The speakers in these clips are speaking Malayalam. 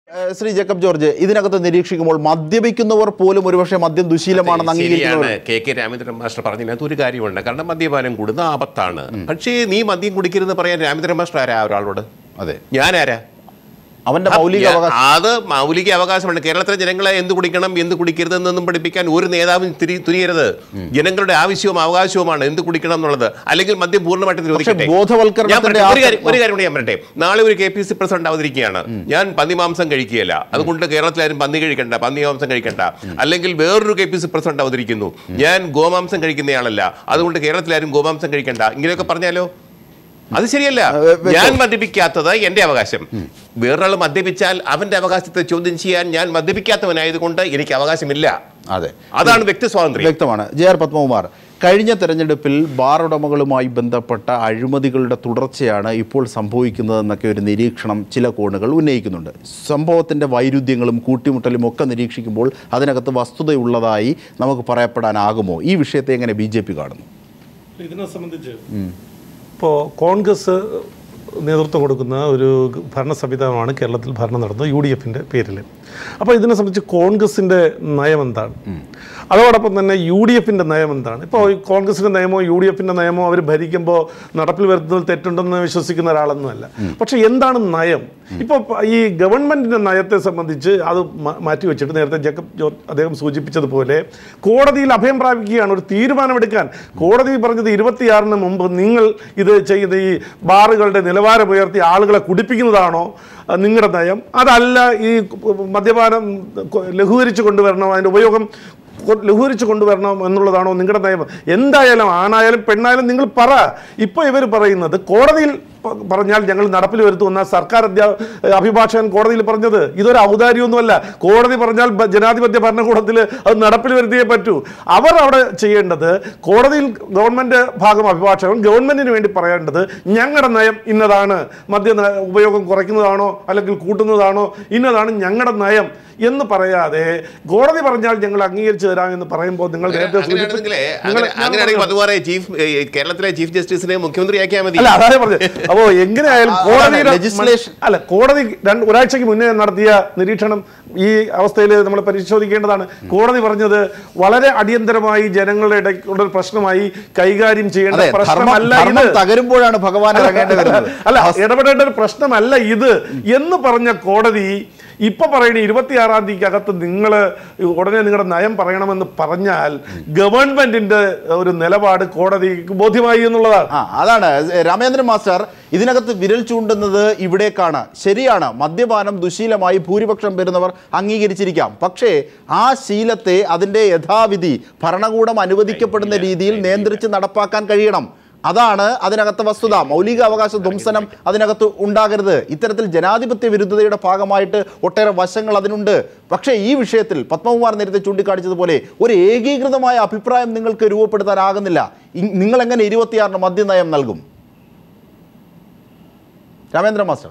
ഏഹ് ശ്രീ ജേക്കബ് ജോർജ് ഇതിനകത്ത് നിരീക്ഷിക്കുമ്പോൾ മദ്യപിക്കുന്നവർ പോലും ഒരുപക്ഷെ മദ്യം ദുശീലമാണെന്ന് ശരിയാണ് അംഗീകരിക്കുന്നവർ കെ കെ രാമചന്ദ്രൻ മാസ്റ്റർ പറഞ്ഞതിനകത്ത് ഒരു കാര്യമുണ്ട് കാരണം മദ്യപാനം കൂടുന്ന ആപത്താണ് പക്ഷേ നീ മദ്യം കുടിക്കരുതെന്ന് പറയാൻ രാമചന്ദ്രൻ മാസ്റ്റർ ആരാ ഒരാളോട് അതെ ഞാനാരാ അവന്റെ മൗലിക ഞാൻ- അവകാശം അത് മൗലിക അവകാശമാണ് കേരളത്തിലെ ജനങ്ങളെ എന്ത് കുടിക്കണം എന്ത് കുടിക്കരുത് എന്നൊന്നും പഠിപ്പിക്കാൻ ഒരു നേതാവും തിരി തുരിയരുത് ജനങ്ങളുടെ ആവശ്യവും അവകാശവുമാണ് എന്ത് കുടിക്കണം എന്നുള്ളത് അല്ലെങ്കിൽ മദ്യം പൂർണ്ണമായിട്ട് നിരോധിക്കട്ടെ ബോധവൽക്കരണത്തിന്റെ ഞാൻ പറയട്ടെ, ഒരു കാര്യം ആവശ്യം- ഒരു കാര്യം കൂടി ഞാൻ പറയട്ടെ നാളെ ഒരു കെ പി സി പ്രസിഡന്റ് അവതരിക്കുകയാണ് ഞാൻ പന്നിമാംസം കഴിക്കുകയല്ല അതുകൊണ്ട് കേരളത്തിലാരും പന്നി കഴിക്കണ്ട പന്നിമാംസം കഴിക്കണ്ട അല്ലെങ്കിൽ വേറൊരു കെ പി സി പ്രസിഡന്റ് അവതരിക്കുന്നു ഞാൻ ഗോമാംസം കഴിക്കുന്നയാളല്ല അതുകൊണ്ട് കേരളത്തിലാരും ഗോമാംസം കഴിക്കണ്ട ഇങ്ങനെയൊക്കെ പറഞ്ഞാലോ അത് ശരിയല്ല വെച്ചോ. ഞാൻ മദ്യപിക്കാത്തത് എന്റെ അവകാശം വേറൊരാൾ മദ്യപിച്ചാൽ അവന്റെ അവകാശത്തെ ചോദ്യം ചെയ്യാൻ ഞാൻ മദ്യപിക്കാത്തവനായതുകൊണ്ട് എനിക്ക് അവകാശമില്ല അതെ അതാണ് വ്യക്തി സ്വാതന്ത്ര്യം വ്യക്തമാണ് ജെ ആർ പത്മകുമാർ കഴിഞ്ഞ തെരഞ്ഞെടുപ്പിൽ ബാർ ഉടമകളുമായി ബന്ധപ്പെട്ട അഴിമതികളുടെ തുടർച്ചയാണ് ഇപ്പോൾ സംഭവിക്കുന്നതെന്നൊക്കെ ഒരു നിരീക്ഷണം ചില കോണുകൾ ഉന്നയിക്കുന്നുണ്ട് സംഭവത്തിൻ്റെ വൈരുദ്ധ്യങ്ങളും കൂട്ടിമുട്ടലും ഒക്കെ നിരീക്ഷിക്കുമ്പോൾ അതിനകത്ത് വസ്തുതയുള്ളതായി നമുക്ക് പറയപ്പെടാനാകുമോ ഈ വിഷയത്തെ എങ്ങനെ ബി ജെ പി കാണുന്നു ഇതിനെ സംബന്ധിച്ച് ഇപ്പോൾ കോൺഗ്രസ് നേതൃത്വം കൊടുക്കുന്ന ഒരു ഭരണ സംവിധാനമാണ് കേരളത്തിൽ ഭരണം നടന്നത് യു ഡി എഫിൻ്റെ പേരിൽ അപ്പോൾ ഇതിനെ സംബന്ധിച്ച് കോൺഗ്രസിൻ്റെ നയം എന്താണ് അതോടൊപ്പം തന്നെ യു ഡി എഫിൻ്റെ നയം എന്താണ് ഇപ്പോൾ ഈ കോൺഗ്രസിൻ്റെ നിയമോ യു ഡി എഫിൻ്റെ നിയമോ അവർ ഭരിക്കുമ്പോൾ നടപ്പിൽ വരുത്തുന്നതിൽ തെറ്റുണ്ടെന്ന് വിശ്വസിക്കുന്ന ഒരാളൊന്നുമല്ല പക്ഷേ എന്താണ് നയം ഇപ്പോൾ ഈ ഗവൺമെൻറ്റിൻ്റെ നയത്തെ സംബന്ധിച്ച് അത് മ- മാറ്റിവെച്ചിട്ട് നേരത്തെ ജേക്കബ് ജോർജ് അദ്ദേഹം സൂചിപ്പിച്ചതുപോലെ കോടതിയിൽ അഭയം പ്രാപിക്കുകയാണ് ഒരു തീരുമാനമെടുക്കാൻ കോടതി പറഞ്ഞത് ഇരുപത്തിയാറിന് മുമ്പ് നിങ്ങൾ ഇത് ചെയ്യുന്ന ഈ ബാറുകളുടെ നിലവാരം ഉയർത്തി ആളുകളെ കുടിപ്പിക്കുന്നതാണോ അഹ് നിങ്ങളുടെ നയം അതല്ല ഈ മദ്യപാനം കൊ- ലഘൂകരിച്ച് കൊണ്ടുവരണം അതിൻ്റെ ഉപയോഗം കൊ- ലഘൂകരിച്ച് കൊണ്ടുവരണം എന്നുള്ളതാണോ നിങ്ങളുടെ നയം എന്തായാലും ആണായാലും പെണ്ണായാലും നിങ്ങൾ പറ ഇപ്പോൾ ഇവർ പറയുന്നത് കോടതിയിൽ പ- പറഞ്ഞാൽ ഞങ്ങൾ നടപ്പിൽ വരുത്തുമെന്ന സർക്കാർ അധ്യാ അഭിഭാഷകൻ കോടതിയിൽ പറഞ്ഞത് ഇതൊരു ഔദാര്യമൊന്നുമല്ല കോടതി പറഞ്ഞാൽ ബ- ജനാധിപത്യ ഭരണകൂടത്തിൽ അത് നടപ്പിൽ വരുത്തിയേ പറ്റൂ അവർ അവിടെ ചെയ്യേണ്ടത് കോടതിയിൽ ഗവൺമെന്റ് ഭാഗം അഭിഭാഷകൻ ഗവൺമെന്റിന് വേണ്ടി പറയേണ്ടത് ഞങ്ങളുടെ നയം ഇന്നതാണ് മദ്യ ന- ഉപയോഗം കുറയ്ക്കുന്നതാണോ അല്ലെങ്കിൽ കൂട്ടുന്നതാണോ ഇന്നതാണ് ഞങ്ങളുടെ നയം എന്ന് പറയാതെ കോടതി പറഞ്ഞാൽ ഞങ്ങൾ അംഗീകരിച്ചു തരാം എന്ന് പറയുമ്പോൾ നിങ്ങൾ നേരത്തെ അങ്ങനെയാണെങ്കിലേ സൂചിപ്പിച്ച- അങ്ങനെ- നിങ്ങൾ- ഞാൻ അങ്ങനെയാണെങ്കിൽ പറഞ്ഞത് അതുപോലെ ചീഫ് ഏ, കേരളത്തിലെ ചീഫ് ജസ്റ്റിസിനെ മുഖ്യമന്ത്രിയാക്കിയാൽ മതി അല്ല അതാണ് പറഞ്ഞത് അപ്പോ എങ്ങനെയായാലും ആ, കോടതിയുടെ അതാണ് legislation- അല്ല കോടതി രണ്ട് ഒരാഴ്ചക്ക് മുന്നേ നടത്തിയ നിരീക്ഷണം ഈ അവസ്ഥയിൽ നമ്മൾ പരിശോധിക്കേണ്ടതാണ് കോടതി പറഞ്ഞത് വളരെ അടിയന്തരമായി ജനങ്ങളുടെ ഇടയ്ക്കുള്ള ഒരു പ്രശ്നമായി കൈകാര്യം ചെയ്യേണ്ട അതെ ധർമ്മം പ്രശ്നമല്ല ധർമ്മം ഇത് തകരുമ്പോഴാണ് ഭഗവാൻ ഇറങ്ങേണ്ടി വരുന്നത് അല്ല ഇടപെടേണ്ട ഒരു പ്രശ്നമല്ല ഇത് എന്ന് പറഞ്ഞ കോടതി ഇപ്പൊ പറയുന്ന ഇരുപത്തിയാറാം തീയതിക്കകത്ത് നിങ്ങൾ ഉടനെ നിങ്ങളുടെ നയം പറയണമെന്ന് പറഞ്ഞാൽ ഗവൺമെന്റിന്റെ ഒരു നിലപാട് കോടതിക്ക് ബോധ്യമായി എന്നുള്ളതാണ് ആ അതാണ് രാമേന്ദ്രൻ മാസ്റ്റർ ഇതിനകത്ത് വിരൽ ചൂണ്ടുന്നത് ഇവിടേക്കാണ് ശരിയാണ് മദ്യപാനം ദുശീലമായി ഭൂരിപക്ഷം വരുന്നവർ അംഗീകരിച്ചിരിക്കാം പക്ഷേ ആ ശീലത്തെ അതിൻ്റെ യഥാവിധി ഭരണകൂടം അനുവദിക്കപ്പെടുന്ന രീതിയിൽ നിയന്ത്രിച്ച് നടപ്പാക്കാൻ കഴിയണം അതാണ് അതിനകത്തെ വസ്തുത മൗലിക അവകാശ ധ്വംസനം അതിനകത്ത് ഉണ്ടാകരുത് ഇത്തരത്തിൽ ജനാധിപത്യ വിരുദ്ധതയുടെ ഭാഗമായിട്ട് ഒട്ടേറെ വശങ്ങൾ അതിനുണ്ട് പക്ഷേ ഈ വിഷയത്തിൽ പത്മകുമാർ നേരത്തെ ചൂണ്ടിക്കാണിച്ചതുപോലെ ഒരു ഏകീകൃതമായ അഭിപ്രായം നിങ്ങൾക്ക് രൂപപ്പെടുത്താനാകുന്നില്ല ഇ- നിങ്ങൾ എങ്ങനെ ഇരുപത്തിയാറിന് മദ്യനയം നൽകും രാമേന്ദ്ര മാസ്റ്റർ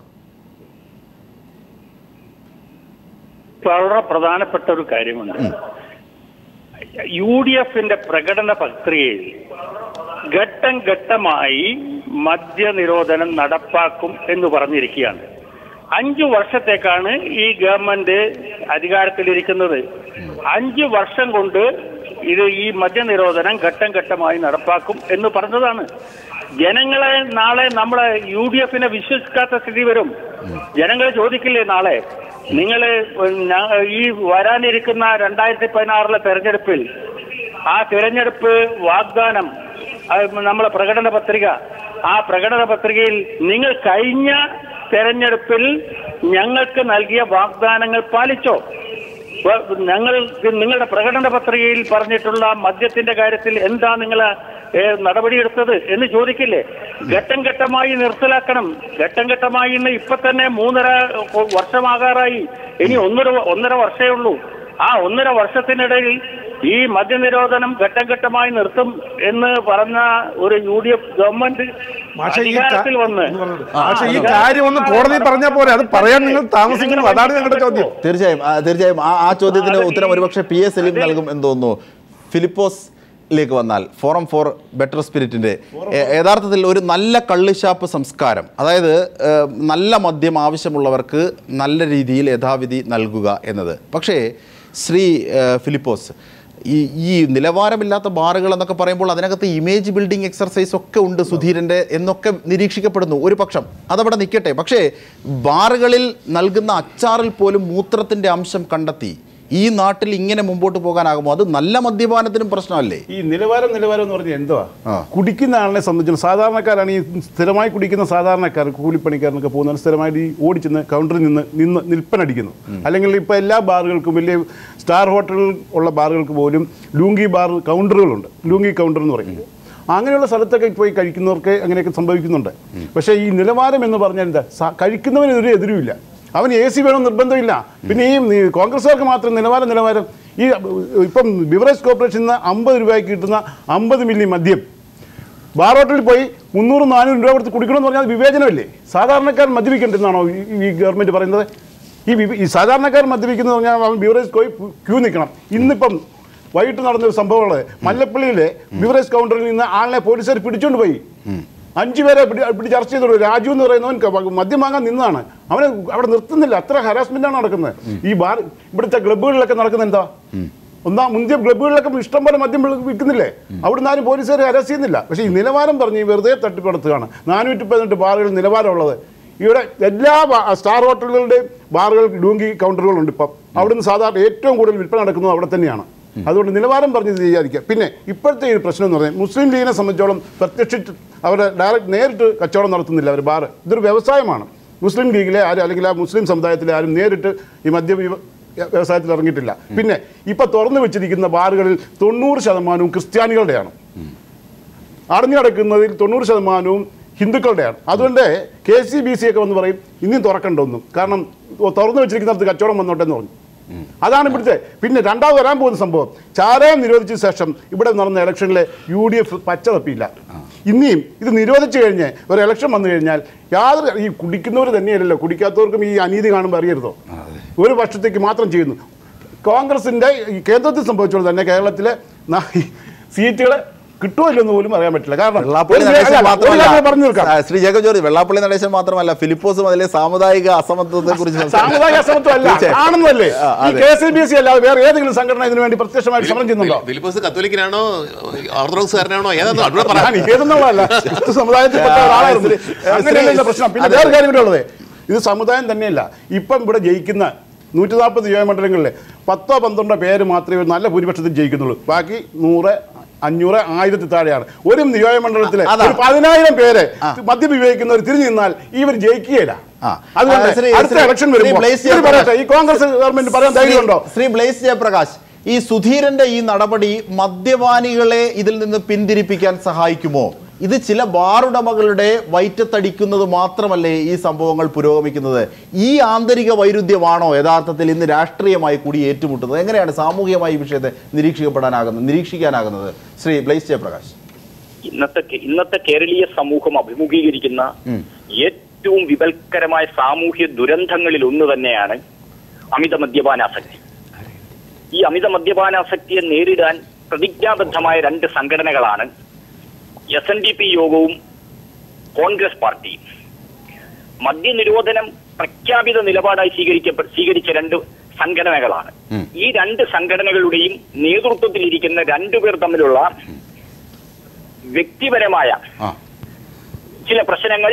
വളരെ പ്രധാനപ്പെട്ട ഒരു കാര്യമുണ്ട് യു ഡി എഫിന്റെ പ്രകടന പത്രികയിൽ ഘട്ടം ഘട്ടമായി മദ്യനിരോധനം നടപ്പാക്കും എന്ന് പറഞ്ഞിരിക്കുകയാണ് അഞ്ചു വർഷത്തേക്കാണ് ഈ ഗവൺമെന്റ് അധികാരത്തിലിരിക്കുന്നത് അഞ്ചു വർഷം കൊണ്ട് ഇത് ഈ മദ്യനിരോധനം ഘട്ടം ഘട്ടമായി നടപ്പാക്കും എന്ന് പറഞ്ഞതാണ് ജനങ്ങളെ നാളെ നമ്മളെ യു ഡി എഫിനെ വിശ്വസിക്കാത്ത സ്ഥിതി വരും ജനങ്ങൾ ചോദിക്കില്ലേ നാളെ നിങ്ങൾ ഈ വരാനിരിക്കുന്ന രണ്ടായിരത്തി പതിനാറിലെ തെരഞ്ഞെടുപ്പിൽ ആ തിരഞ്ഞെടുപ്പ് വാഗ്ദാനം അത് നമ്മളെ പ്രകടന പത്രിക ആ പ്രകടന പത്രികയിൽ നിങ്ങൾ കഴിഞ്ഞ തെരഞ്ഞെടുപ്പിൽ ഞങ്ങൾക്ക് നൽകിയ വാഗ്ദാനങ്ങൾ പാലിച്ചോ വ- ഞങ്ങൾ നിങ്ങളുടെ പ്രകടന പത്രികയിൽ പറഞ്ഞിട്ടുള്ള മദ്യത്തിന്റെ കാര്യത്തിൽ എന്താ നിങ്ങൾ നടപടിയെടുത്തത് എന്ന് ചോദിക്കില്ലേ ഘട്ടം ഘട്ടമായി നിർത്തലാക്കണം ഘട്ടം ഘട്ടമായി ഇന്ന് ഇപ്പൊ തന്നെ മൂന്നര വർഷമാകാറായി ഇനി ഒന്നര ഒന്നര വർഷമേ ഉള്ളൂ ആ ഒന്നര വർഷത്തിനിടയിൽ ഈ മദ്യനിരോധനം ഘട്ടം ഘട്ടമായി നിർത്തും എന്ന് പറഞ്ഞ ഒരു യു ഡി എഫ് ഗവൺമെന്റ് പക്ഷേ ഈ കാ- അധികാരത്തിൽ വന്ന് എന്ന് പറഞ്ഞത്. പക്ഷേ ഈ കാര്യം ഒന്ന് കോടതി പറഞ്ഞാൽ പോരെ അത് പറയാൻ നിങ്ങൾ താമസിക്കുന്നു അതാണ് ഞങ്ങളുടെ ചോദ്യം തീർച്ചയായും ആ, തീർച്ചയായും ആ ആ ചോദ്യത്തിന് ഉത്തരം ഒരുപക്ഷെ പി എസ് സലീം നൽകും എന്ന് തോന്നുന്നു ഫിലിപ്പോസ് ലേക്ക് വന്നാൽ ഫോറം ഫോർ ബെറ്റർ സ്പിരിറ്റിൻ്റെ യഥാർത്ഥത്തിൽ ഒരു നല്ല കള്ളുഷാപ്പ് സംസ്കാരം അതായത് ഏഹ്, നല്ല മദ്യം ആവശ്യമുള്ളവർക്ക് നല്ല രീതിയിൽ യഥാവിധി നൽകുക എന്നത് പക്ഷേ ശ്രീ ഏഹ്, ഫിലിപ്പോസ് ഈ ഈ നിലവാരമില്ലാത്ത ബാറുകൾ എന്നൊക്കെ പറയുമ്പോൾ അതിനകത്ത് ഇമേജ് ബിൽഡിംഗ് എക്സർസൈസ് ഒക്കെ ഉണ്ട് സുധീരൻ്റെ എന്നൊക്കെ നിരീക്ഷിക്കപ്പെടുന്നു ഒരു പക്ഷം അതവിടെ നിൽക്കട്ടെ പക്ഷേ ബാറുകളിൽ നൽകുന്ന അച്ചാറിൽ പോലും മൂത്രത്തിൻ്റെ അംശം കണ്ടെത്തി ഈ നാട്ടിൽ ഇങ്ങനെ മുമ്പോട്ട് പോകാനാകുമോ അത് നല്ല മദ്യപാനത്തിനും പ്രശ്നമല്ലേ ഈ നിലവാരം നിലവാരം എന്ന് പറഞ്ഞാൽ എന്തുവാ ആ. കുടിക്കുന്ന ആളിനെ സംബന്ധിച്ച് സാധാരണക്കാരാണ് ഈ സ്ഥിരമായി കുടിക്കുന്ന സാധാരണക്കാർ കൂലിപ്പണിക്കാരനൊക്കെ പോകുന്നവർ സ്ഥിരമായിട്ട് ഈ ഓടിച്ചെന്ന് കൗണ്ടറിൽ നിന്ന് നിന്ന് നിൽപ്പനടിക്കുന്നു അല്ലെങ്കിൽ ഇപ്പോൾ എല്ലാ ബാറുകൾക്കും വലിയ സ്റ്റാർ ഹോട്ടലുകൾ ഉള്ള ബാറുകൾക്ക് പോലും ലൂങ്കി ബാർ കൗണ്ടറുകളുണ്ട് ലൂങ്കി കൗണ്ടർ എന്ന് പറയും അങ്ങനെയുള്ള സ്ഥലത്തൊക്കെ പോയി കഴിക്കുന്നവർക്ക് അങ്ങനെയൊക്കെ സംഭവിക്കുന്നുണ്ട് പക്ഷേ ഈ നിലവാരം എന്ന് പറഞ്ഞാൽ എന്താ സ- കഴിക്കുന്നവന് ഒരു എതിരുമില്ല അവന് എ സി വേണം നിർബന്ധമില്ല പിന്നെ ഈ ഈ കോൺഗ്രസ്സുകാർക്ക് മാത്രം നിലവാരം നിലവാരം ഈ ഇപ്പം ബിവറേജ് കോർപ്പറേഷൻ നിന്ന് അമ്പത് രൂപയ്ക്ക് കിട്ടുന്ന അമ്പത് മില്ലി മദ്യം ബാർ ഹോട്ടലിൽ പോയി മുന്നൂറ് നാനൂറ് രൂപ കൊടുത്ത് കുടിക്കണമെന്ന് പറഞ്ഞാൽ അത് വിവേചനമല്ലേ സാധാരണക്കാരൻ മദ്യപിക്കേണ്ടെന്നാണോ ഈ ഈ ഗവൺമെൻറ് പറയുന്നത് ഈ വിവ- ഈ സാധാരണക്കാരൻ മദ്യപിക്കുന്നത് പറഞ്ഞാൽ അവൻ ബിവറേജ് പോയി ക്യൂ നിൽക്കണം ഇന്നിപ്പം വൈകിട്ട് നടന്നൊരു സംഭവങ്ങൾ മല്ലപ്പള്ളിയിലെ ബിവറേജ് കൗണ്ടറിൽ നിന്ന് ആളിനെ പോലീസുകാർ പിടിച്ചുകൊണ്ട് പോയി അഞ്ചു പേരെ പിടി പിടിച്ച് അറസ്റ്റ് ചെയ്തോളൂ രാജു എന്ന് പറയുന്നവൻ ക- മദ്യം വാങ്ങാൻ നിന്നതാണ് അവനെ അവിടെ നിർത്തുന്നില്ല അത്ര ഹരാസ്മെന്റ് ആണ് നടക്കുന്നത് ഈ ബാർ ഇവിടുത്തെ ക്ലബ്ബുകളിലൊക്കെ നടക്കുന്നത് എന്താ ഒന്നാം മുന്തിയ ക്ലബ്ബുകളിലൊക്കെ ഇഷ്ടം പോലെ മദ്യം വിള- വിൽക്കുന്നില്ലേ അവിടുന്ന് ആരും പോലീസുകാർ അറസ്റ്റ് ചെയ്യുന്നില്ല പക്ഷേ ഈ നിലവാരം പറഞ്ഞ് ഈ വെറുതെ തട്ടിപ്പടുത്തുകയാണ് നാനൂറ്റി പതിനെട്ട് ബാറുകൾ നിലവാരമുള്ളത് ഇവിടെ എല്ലാ ബാ- സ്റ്റാർ ഹോട്ടലുകളുടെയും ബാറുകൾ ഡൂങ്കി കൗണ്ടറുകളുണ്ട് ഇപ്പം അവിടുന്ന് സാധാരണ ഏറ്റവും കൂടുതൽ വിൽപ്പന നടക്കുന്നത് അവിടെ തന്നെയാണ് അതുകൊണ്ട് നിലവാരം പറഞ്ഞ് ഇത് ചെയ്യാതിരിക്കുക പിന്നെ ഇപ്പോഴത്തെ ഈ പ്രശ്നം എന്ന് പറഞ്ഞാൽ മുസ്ലിം ലീഗിനെ സംബന്ധിച്ചോളം പ്രത്യക്ഷിച്ച് അവർ ഡയറക്റ്റ് നേരിട്ട് കച്ചവടം നടത്തുന്നില്ല അവർ ബാറ് ഇതൊരു വ്യവസായമാണ് മുസ്ലിം ലീഗിലെ ആരും അല്ലെങ്കിൽ ആ മുസ്ലിം സമുദായത്തിലെ ആരും നേരിട്ട് ഈ മദ്യ വ്യ- വ്യവസായത്തിൽ ഇറങ്ങിയിട്ടില്ല പിന്നെ ഇപ്പൊ തുറന്നു വെച്ചിരിക്കുന്ന ബാറുകളിൽ തൊണ്ണൂറ് ശതമാനവും ക്രിസ്ത്യാനികളുടെയാണ് അടഞ്ഞു കിടക്കുന്നതിൽ തൊണ്ണൂറ് ശതമാനവും ഹിന്ദുക്കളുടെയാണ് അതുകൊണ്ട് കെ സി ബി സി ഒക്കെ വന്ന് പറയും ഇനിയും തുറക്കണ്ടൊന്നും കാരണം തുറന്നു വെച്ചിരിക്കുന്നിടത്ത് കച്ചവടം വന്നോട്ടെ എന്ന് പറഞ്ഞു അതാണ് ഇവിടുത്തെ പിന്നെ രണ്ടാമത് വരാൻ പോകുന്ന സംഭവം ചാരായം നിരോധിച്ച ശേഷം ഇവിടെ നടന്ന ഇലക്ഷനിലെ യു ഡി എഫ് പച്ച തപ്പിയില്ല ഇനിയും ഇത് നിരോധിച്ചു കഴിഞ്ഞ് ഒരു ഇലക്ഷൻ വന്നു കഴിഞ്ഞാൽ യാതൊരു ഈ കുടിക്കുന്നവർ തന്നെയല്ലല്ലോ കുടിക്കാത്തവർക്കും ഈ അനീതി കാണുമ്പോൾ അറിയരുതോ ഒരു വർഷത്തേക്ക് മാത്രം ചെയ്യുന്നു കോൺഗ്രസിന്റെ ഈ കേന്ദ്രത്തിൽ സംഭവിച്ചോളൂ തന്നെ കേരളത്തിലെ ന- ഈ സീറ്റുകൾ കിട്ടുമോ ഇല്ലെന്ന് പോലും അറിയാൻ പറ്റില്ല കാരണം വെള്ളാപ്പള്ളി ഒരു നടേശൻ കാര്യം- ഒരു കാര്യം പറഞ്ഞു മാത്രമല്ല തീർക്കാം ആ, ശ്രീ ജേക്കബ് ജോർജ് വെള്ളാപ്പള്ളി നടേശൻ മാത്രമല്ല ഫിലിപ്പോസും അതിലെ സാമുദായിക അസമത്വത്തെ കുറിച്ച് സാമുദായിക അസമത്വമല്ല ആണെന്നല്ലേ ആ, ഈ അതെ. കെ എസ് ബി സി അല്ലാതെ വേറെ ഏതെങ്കിലും സംഘടന ഇതിനു വേണ്ടി പ്രത്യക്ഷമായിട്ട് സമരം ചെയ്യുന്നുണ്ടോ ഫിലിപ്പോസ് കത്തോലിക്കനാണോ ഓർത്തഡോക്സുകാരനാണോ ഏതാണോ അവിടെ പറ ഞാൻ ഏതെന്നുള്ളതല്ല ക്രിസ്തു സമുദായത്തിൽപ്പെട്ട ഒരാളായിരുന്നു അങ്ങനെയല്ല ഇതിന്റെ പ്രശ്നം പിന്നെ വേറെ കാര്യം കൂടെ ഉള്ളത് ഇത് സമുദായം തന്നെയല്ല ഇപ്പം ഇവിടെ ജയിക്കുന്ന നൂറ്റി നാൽപ്പത് നിയോജകമണ്ഡലങ്ങളിലെ പത്തോ പന്ത്രണ്ടോ പേര് മാത്രമേ നല്ല ഭൂരിപക്ഷത്തിൽ ജയിക്കുന്നുള്ളൂ ബാക്കി നൂറ് അഞ്ഞൂറ് ആയിരത്തി താഴെയാണ് ഒരു നിയോജകമണ്ഡലത്തിലെ അതാ. ഒരു പതിനായിരം പേര് മദ്യം ഉപയോഗിക്കുന്നവർ തിരിഞ്ഞു നിന്നാൽ ഇവർ ജയിക്കുകയില്ല ആ. അതുകൊണ്ട് ആ, ശ്രീ- അടുത്ത ശ്രീ- ഇലക്ഷൻ ശ്രീ വരുമ്പോൾ ബ്ലേസ് ഇവര് പറയട്ടെ ഈ കോൺഗ്രസ് ഗവൺമെന്റ് പറയാൻ ധൈര്യമുണ്ടോ ശ്രീ- ശ്രീ ബ്ലേസ് ജയപ്രകാശ് ഈ സുധീരന്റെ ഈ നടപടി മദ്യപാനികളെ ഇതിൽ നിന്ന് പിന്തിരിപ്പിക്കാൻ സഹായിക്കുമോ ഇത് ചില ബാറുടമകളുടെ വയറ്റത്തടിക്കുന്നത് മാത്രമല്ലേ ഈ സംഭവങ്ങൾ പുരോഗമിക്കുന്നത് ഈ ആന്തരിക വൈരുദ്ധ്യമാണോ യഥാർത്ഥത്തിൽ ഇന്ന് രാഷ്ട്രീയമായി കൂടി ഏറ്റുമുട്ടുന്നത് എങ്ങനെയാണ് സാമൂഹികമായി ഈ വിഷയത്തെ നിരീക്ഷിക്കപ്പെടാനാകുന്നത് നിരീക്ഷിക്കാനാകുന്നത് ശ്രീ ബ്ലേസ് ജയപ്രകാശ് ഇന്നത്തെ കേ- ഇന്നത്തെ കേരളീയ സമൂഹം അഭിമുഖീകരിക്കുന്ന ഏറ്റവും വിപൽക്കരമായ സാമൂഹ്യ ദുരന്തങ്ങളിൽ ഒന്ന് തന്നെയാണ് അമിത മദ്യപാനാസക്തി ഈ അമിത മദ്യപാനാസക്തിയെ നേരിടാൻ പ്രതിജ്ഞാബദ്ധമായ രണ്ട് സംഘടനകളാണ് എസ് എൻ ഡി പി യോഗവും കോൺഗ്രസ് പാർട്ടിയും മദ്യനിരോധനം പ്രഖ്യാപിത നിലപാടായി സ്വീകരിക്കപ്പെ സ്വീകരിച്ച രണ്ട് സംഘടനകളാണ് ഈ രണ്ട് സംഘടനകളുടെയും നേതൃത്വത്തിലിരിക്കുന്ന രണ്ടുപേർ തമ്മിലുള്ള വ്യക്തിപരമായ ആ ചില പ്രശ്നങ്ങൾ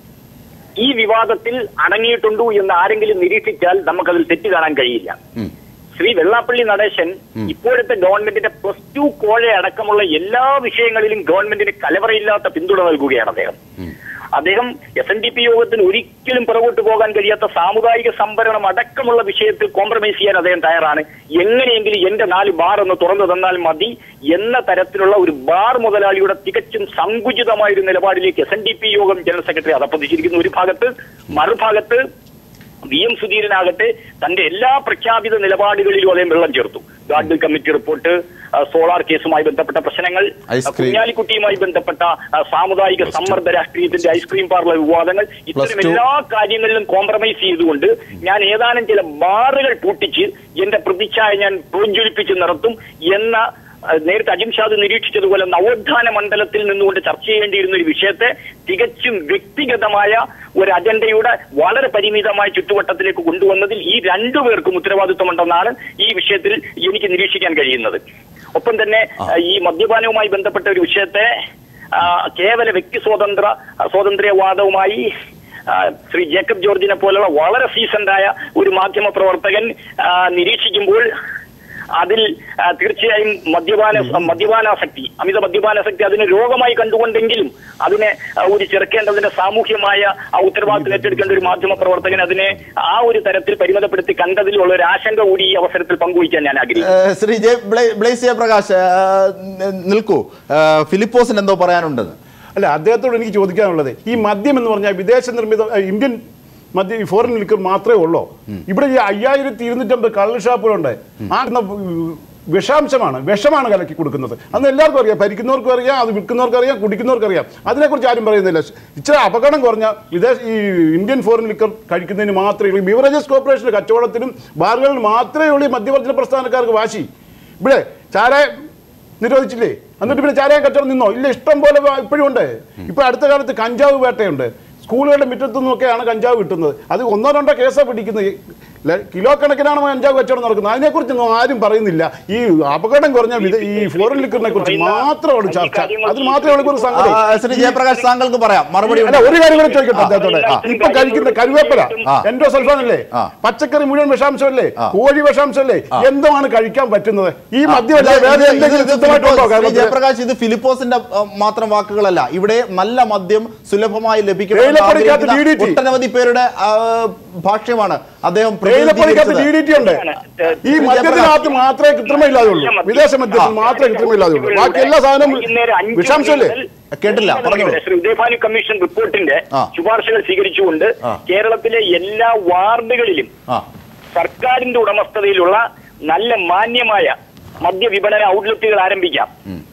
ഈ വിവാദത്തിൽ അടങ്ങിയിട്ടുണ്ടോ എന്ന് ആരെങ്കിലും നിരീക്ഷിച്ചാൽ നമുക്കതിൽ തെറ്റ് കാണാൻ കഴിയില്ല ഉം. ശ്രീ വെള്ളാപ്പള്ളി നടേശൻ ഇപ്പോഴത്തെ ഗവൺമെന്റിന്റെ പ്ലസ് ടു കോഴ അടക്കമുള്ള എല്ലാ വിഷയങ്ങളിലും ഗവൺമെന്റിന് കലവറയില്ലാത്ത പിന്തുണ നൽകുകയാണ് അദ്ദേഹം അദ്ദേഹം എസ് എൻ ഡി പി യോഗത്തിന് ഒരിക്കലും പുറകോട്ട് പോകാൻ കഴിയാത്ത സാമുദായിക സംവരണം അടക്കമുള്ള വിഷയത്തിൽ കോംപ്രമൈസ് ചെയ്യാൻ അദ്ദേഹം തയ്യാറാണ് എങ്ങനെയെങ്കിലും എന്റെ നാല് ബാർ ഒന്ന് തുറന്നു തന്നാൽ മതി എന്ന തരത്തിലുള്ള ഒരു ബാർ മുതലാളിയുടെ തികച്ചും സങ്കുചിതമായ ഒരു നിലപാടിലേക്ക് എസ് എൻ ഡി പി യോഗം ജനറൽ സെക്രട്ടറി അതപ്പതിച്ചിരിക്കുന്നു ഒരു ഭാഗത്ത് മറുഭാഗത്ത് വി എം സുധീരനാകട്ടെ തന്റെ എല്ലാ പ്രഖ്യാപിത നിലപാടുകളിലും അദ്ദേഹം വെള്ളം ചേർത്തു ഗാഡ്ഗിൽ കമ്മിറ്റി റിപ്പോർട്ട് ആ, സോളാർ കേസുമായി ബന്ധപ്പെട്ട പ്രശ്നങ്ങൾ ആ, ഐസ്ക്രീം. കുഞ്ഞാലിക്കുട്ടിയുമായി ബന്ധപ്പെട്ട ആ, സാമുദായിക സമ്മർദ്ദ രാഷ്ട്രീയത്തിന്റെ ഐസ്ക്രീം പാർലർ വിവാദങ്ങൾ ഇത്തരം two. എല്ലാ കാര്യങ്ങളിലും കോംപ്രമൈസ് ചെയ്തുകൊണ്ട് ഞാൻ ഏതാനും ചില ബാറുകൾ പൂട്ടിച്ച് എന്റെ പ്രതിച്ഛായ ഞാൻ പ്രോജ്വലിപ്പിച്ച് നിർത്തും എന്ന അഹ് നേരത്തെ അജിംഷാദ് നിരീക്ഷിച്ചതുപോലെ നവോത്ഥാന മണ്ഡലത്തിൽ നിന്നുകൊണ്ട് ചർച്ച ചെയ്യേണ്ടിയിരുന്ന ഒരു വിഷയത്തെ തികച്ചും വ്യക്തിഗതമായ ഒരു അജണ്ടയുടെ വളരെ പരിമിതമായ ചുറ്റുവട്ടത്തിലേക്ക് കൊണ്ടുവന്നതിൽ ഈ രണ്ടുപേർക്കും ഉത്തരവാദിത്വമുണ്ടെന്നാണ് ഈ വിഷയത്തിൽ എനിക്ക് നിരീക്ഷിക്കാൻ കഴിയുന്നത് ഒപ്പം തന്നെ അഹ് ഈ മദ്യപാനവുമായി ബന്ധപ്പെട്ട ഒരു വിഷയത്തെ ആ, കേവല വ്യക്തി സ്വതന്ത്ര സ്വാതന്ത്ര്യവാദവുമായി ആ, ശ്രീ ജേക്കബ് ജോർജിനെ പോലുള്ള വളരെ സീസൺഡായ ഒരു മാധ്യമ പ്രവർത്തകൻ ആ, നിരീക്ഷിക്കുമ്പോൾ അതിൽ ആ, തീർച്ചയായും മദ്യപാന മദ്യപാനാസക്തി അമിത മദ്യപാനാസക്തി അതിനെ രോഗമായി കണ്ടുകൊണ്ടെങ്കിലും അതിനെ ആ, ഒരു ചെറുക്കേണ്ടതിന്റെ സാമൂഹ്യമായ ആ ഉത്തരവാദിത്തം ഏറ്റെടുക്കേണ്ട ഒരു മാധ്യമ പ്രവർത്തകൻ അതിനെ ആ ഒരു തരത്തിൽ പരിമിതപ്പെടുത്തി കണ്ടതിലുള്ള ഒരു ആശങ്ക കൂടി ഈ അവസരത്തിൽ പങ്കുവയ്ക്കാൻ ഞാൻ ആഗ്രഹിക്കുന്നു ഏഹ് ശ്രീ ജെ ബ്ലേ- ബ്ലേസ് ജയപ്രകാശ് ഏഹ് നി- നിൽക്കൂ ഏഹ് ഫിലിപ്പോസിന് എന്തോ പറയാനുണ്ടെന്ന് അല്ല അദ്ദേഹത്തോട് എനിക്ക് ചോദിക്കാനുള്ളത് ഈ മദ്യം എന്ന് പറഞ്ഞാൽ വിദേശ നിർമ്മിത ഏ, ഇന്ത്യൻ മദ്യ ഈ ഫോറിൻ ലിക്കർ മാത്രമേ ഉള്ളൂ ഇവിടെ ഈ അയ്യായിരത്തി ഇരുന്നൂറ്റമ്പത് കള്ള് ഷാപ്പുകളുണ്ട് ആ ന- വിഷാംശമാണ് വിഷമാണ് കലക്കി കൊടുക്കുന്നത് അന്ന് എല്ലാവർക്കും അറിയാം ഭരിക്കുന്നവർക്കും അറിയാം അത് വിൽക്കുന്നവർക്കും അറിയാം കുടിക്കുന്നവർക്കും അറിയാം അതിനെക്കുറിച്ച് ആരും പറയുന്നില്ല ഇച്ചിരി അപകടം കുറഞ്ഞ വിദേശ ഈ ഇന്ത്യൻ ഫോറിൻ ലിക്കർ കഴിക്കുന്നതിന് മാത്രമേ ഉള്ളൂ ബിവറേജസ് കോർപ്പറേഷന്റെ കച്ചവടത്തിനും ബാറുകളിൽ മാത്രമേ ഉള്ളൂ ഈ മദ്യവർജന പ്രസ്ഥാനക്കാർക്ക് വാശി ഇവിടെ ചാരായ നിരോധിച്ചില്ലേ എന്നിട്ട് പിന്നെ ചാരായം കച്ചവടം നിന്നോ ഇല്ല ഇഷ്ടം പോലെ വ- ഇപ്പോഴും ഉണ്ട് ഇപ്പൊ അടുത്ത കാലത്ത് കഞ്ചാവ് വേട്ടയുണ്ട് സ്കൂളുകളുടെ മുറ്റത്തു നിന്നൊക്കെയാണ് കഞ്ചാവ് കിട്ടുന്നത് അത് ഒന്നോ രണ്ടോ കേസാണ് പിടിക്കുന്നത് ല- കിലോ കണക്കിനാണ് കഞ്ചാവ് കച്ചവടം നടക്കുന്നത് അതിനെക്കുറിച്ചൊന്നും ആരും പറയുന്നില്ല ഈ അപകടം കുറഞ്ഞ വിധ- ഈ ഫോറിൻ ലിക്കറിനെ കുറിച്ച് മാത്രമാണ് ചർച്ച അതിന് മാത്രമേ ഉള്ളൂ ഒരു ആ, സംഗതി ശ്രീ ജയപ്രകാശ് താങ്കൾക്ക് പറയാം മറുപടി അല്ല ഉണ്ട്. ഒരു കാര്യം കൂടെ ചോദിക്കട്ടെ അദ്ദേഹത്തോടെ ആ. ഇപ്പൊ കഴിക്കുന്ന കരുവേപ്പല ആ. എൻഡോസൾഫാൻ അല്ലേ ആ. പച്ചക്കറി മുഴുവൻ വിഷാംശമല്ലേ ആ. കോഴി വിഷാംശമല്ലേ എന്താണ് കഴിക്കാൻ പറ്റുന്നത് ഈ മദ്യമല്ല ഇത് വേറെ ഇത് എന്തെങ്കിലും ഇത് കൃത്യമായിട്ടുണ്ടോ ഫിലിപ്പോസ്, ശ്രീ കേരളത്തിൽ ജയപ്രകാശ് ഇത് ഫിലിപ്പോസിന്റെ ആ, മാത്രം വാക്കുകളല്ല ഇവിടെ നല്ല മദ്യം സുലഭമായി ലഭിക്കണമെന്ന് തേയിലപ്പൊടിക്കകത്ത് ആഗ്രഹിക്കുന്ന DDT. ഒട്ടനവധി പേരുടെ ആ, ഭാഷ്യമാണ് അദ്ദേഹം തേയിലപ്പൊടിക്കകത്ത് ഡി പ്രതിനിധീകരിച്ചത്. ഡി ടി ഉണ്ട് ഈ മദ്യത്തിനകത്ത് മാത്രമേ കൃത്രിമയില്ലാതുള്ളൂ വിദേശ മദ്യത്തിൽ മാത്രമേ കൃത്രിമയില്ലാതുള്ളൂ ബാക്കി എല്ലാ സാധനവും വൈകുന്നേരം അഞ്ച് മണി വിഷാംശമല്ലേ മുതൽ കേട്ടില്ല, പറഞ്ഞോളൂ. ശ്രീ ഉദയഭാനു കമ്മീഷൻ റിപ്പോർട്ടിന്റെ ആ. ശുപാർശകൾ സ്വീകരിച്ചുകൊണ്ട് ആ. കേരളത്തിലെ എല്ലാ വാർഡുകളിലും ആ സർക്കാരിന്റെ ഉടമസ്ഥതയിലുള്ള നല്ല മാന്യമായ മദ്യവിപണന ഔട്ട്ലെറ്റുകൾ ആരംഭിക്കാം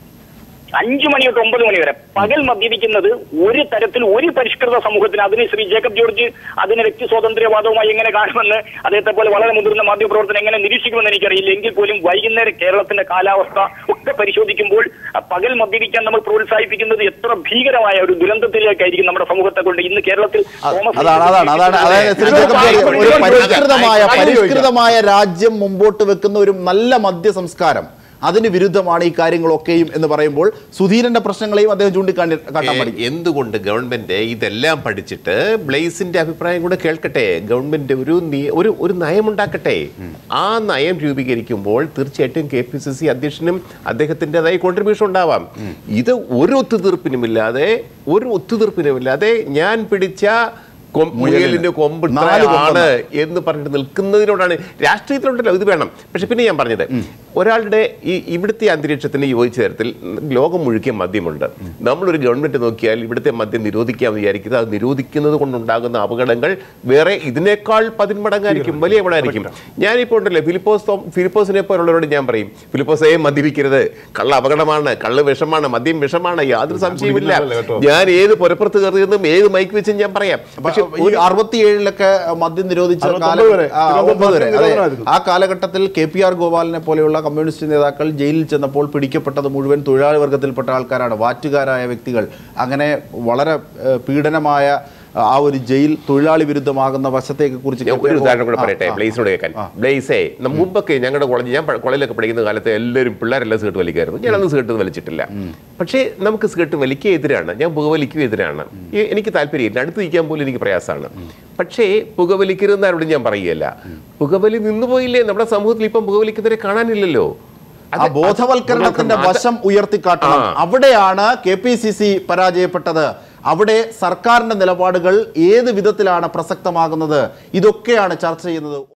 അഞ്ചു മണി തൊട്ട് ഒമ്പത് മണി വരെ പകൽ മദ്യപിക്കുന്നത് ഒരു തരത്തിൽ ഒരു പരിഷ്കൃത സമൂഹത്തിന് അതിന് ശ്രീ ജേക്കബ് ജോർജ് അതിനെ വ്യക്തി സ്വാതന്ത്ര്യവാദവുമായി എങ്ങനെ കാണുമെന്ന് അദ്ദേഹത്തെ പോലെ വളരെ മുതിർന്ന മാധ്യമപ്രവർത്തനം എങ്ങനെ നിരീക്ഷിക്കുമെന്ന് എനിക്കറിയില്ല എങ്കിൽ പോലും വൈകുന്നേരം കേരളത്തിന്റെ കാലാവസ്ഥ ഒക്കെ പരിശോധിക്കുമ്പോൾ ആ പകൽ മദ്യപിക്കാൻ നമ്മൾ പ്രോത്സാഹിപ്പിക്കുന്നത് എത്ര ഭീകരമായ ഒരു ദുരന്തത്തിലേക്കായിരിക്കും നമ്മുടെ സമൂഹത്തെ കൊണ്ട് ഇന്ന് കേരളത്തിൽ അത് തോമസ് അതാണ് അതാണ് അതാണ് അതായത് ശ്രീ ജേക്കബ് ജോർജ് ഒരു പരിഷ്കൃതമായ പരിഷ്കൃതമായ രാജ്യം മുമ്പോട്ട് വെക്കുന്ന ഒരു നല്ല മദ്യ സംസ്കാരം അതിന് വിരുദ്ധമാണ് ഈ കാര്യങ്ങളൊക്കെയും എന്ന് പറയുമ്പോൾ സുധീരന്റെ പ്രശ്നങ്ങളെയും അദ്ദേഹം ചൂണ്ടിക്കാട്ടി കാട്ടാൻ ഏ, പഠിക്കും എന്തുകൊണ്ട് ഗവൺമെന്റ് ഇതെല്ലാം പഠിച്ചിട്ട് ബ്ലേസിന്റെ അഭിപ്രായം കൂടെ കേൾക്കട്ടെ ഗവൺമെന്റ് ഒരു നി- ഒരു ഒരു നയമുണ്ടാക്കട്ടെ ആ നയം രൂപീകരിക്കുമ്പോൾ തീർച്ചയായിട്ടും കെ പി സി സി അധ്യക്ഷനും അദ്ദേഹത്തിൻ്റെതായ കോൺട്രിബ്യൂഷൻ ഉണ്ടാവാം ഇത് ഒരു ഒത്തുതീർപ്പിനുമില്ലാതെ ഒരു ഒത്തുതീർപ്പിനുമില്ലാതെ ഞാൻ പിടിച്ച കൊം- മുയലിന്റെ കൊമ്പ് നാല് ഇത്രയാണ് എന്ന് പറഞ്ഞിട്ട് നിൽക്കുന്നതിനോടാണ് രാഷ്ട്രീയത്തിലുണ്ടല്ലോ ഇത് വേണം പക്ഷെ പിന്നെ ഞാൻ പറഞ്ഞത് ഒരാളുടെ ഈ ഇവിടുത്തെ അന്തരീക്ഷത്തിന് യോജിച്ച തരത്തിൽ ലോകം മുഴുക്കിയ മദ്യമുണ്ട് നമ്മളൊരു ഗവൺമെന്റ് നോക്കിയാൽ ഇവിടുത്തെ മദ്യം നിരോധിക്കാമെന്ന് വിചാരിക്കുന്നത് അത് നിരോധിക്കുന്നത് കൊണ്ടുണ്ടാകുന്ന അപകടങ്ങൾ വേറെ ഇതിനേക്കാൾ പതിന്മടങ്ങായിരിക്കും വലിയ അപകടമായിരിക്കും ഞാനിപ്പോൾ ഉണ്ടല്ലോ ഫിലിപ്പോസ് തോം- ഫിലിപ്പോസിനെ പോലുള്ളവരോട് ഞാൻ പറയും ഫിലിപ്പോസേ മദ്യപിക്കരുത് കള്ള അപകടമാണ് കള്ള് വിഷമാണ് മദ്യം വിഷമാണ് യാതൊരു സംശയമില്ല ഞാൻ ഏത് പുരപ്പുറത്ത് കയറിയെന്നും ഏത് മൈക്ക് വെച്ചും ഞാൻ പറയാം പക്ഷെ ഈ അറുപത്തിയേഴിലൊക്കെ മദ്യം നിരോധിച്ച അറുപത്തൊമ്പത് കാലം വരെ. ആ, തിരുവനന്തപുരത്ത് ഒമ്പത് വരെ അതെ നിരോധനമായിരുന്നു. ആ കാലഘട്ടത്തിൽ കെ പി ആർ ഗോപാലിനെ പോലെയുള്ള കമ്മ്യൂണിസ്റ്റ് നേതാക്കൾ ജയിലിൽ ചെന്നപ്പോൾ പിടിക്കപ്പെട്ടത് മുഴുവൻ തൊഴിലാളി വർഗത്തിൽപ്പെട്ട ആൾക്കാരാണ് വാറ്റുകാരായ വ്യക്തികൾ അങ്ങനെ വളരെ ഏഹ്, പീഡനമായ ആ ഒരു ജയിൽ തൊഴിലാളി വിരുദ്ധമാകുന്ന വശത്തേക്ക് കുറിച്ച് ഞാൻ ഒരു ഉദാഹരണം കൂടെ ആ, പറയട്ടെ ആ. ബ്ലേസിനോട് കേൾക്കാൻ ബ്ലേസേ ന- മുമ്പൊക്കെ ഞങ്ങളുടെ കോളേജ് ഞാൻ പ- കോളേജിലൊക്കെ പഠിക്കുന്ന കാലത്ത് എല്ലാവരും പിള്ളേരെല്ലാം സീട്ട് വലിക്കായിരുന്നു ഞാനന്ന് സീട്ട് വലിച്ചിട്ടില്ല പക്ഷേ നമുക്ക് സീട്ട് വലിക്കുക എതിരാണ് ഞാൻ പുകവലിക്കും എതിരാണ് ഈ- എനിക്ക് താല്പര്യമില്ല അടുത്ത് നിൽക്കാൻ പോലും എനിക്ക് പ്രയാസമാണ് പക്ഷേ പുകവലിക്കരുതെന്ന് ആരോടും ഞാൻ പറയുകയല്ല പുകവലി നിന്നുപോയില്ലേ നമ്മുടെ സമൂഹത്തിൽ ഇപ്പം പുകവലിക്കുന്നവരെ കാണാനില്ലല്ലോ ആ അത് ബോധവൽക്കരണത്തിന്റെ അത് വശം ഉയർത്തിക്കാട്ടണം ആ. അവിടെയാണ് കെ പി സി സി പരാജയപ്പെട്ടത് അവിടെ സർക്കാരിന്റെ നിലപാടുകൾ ഏത് വിധത്തിലാണ് പ്രസക്തമാകുന്നത് ഇതൊക്കെയാണ് ചർച്ച ചെയ്യുന്നത്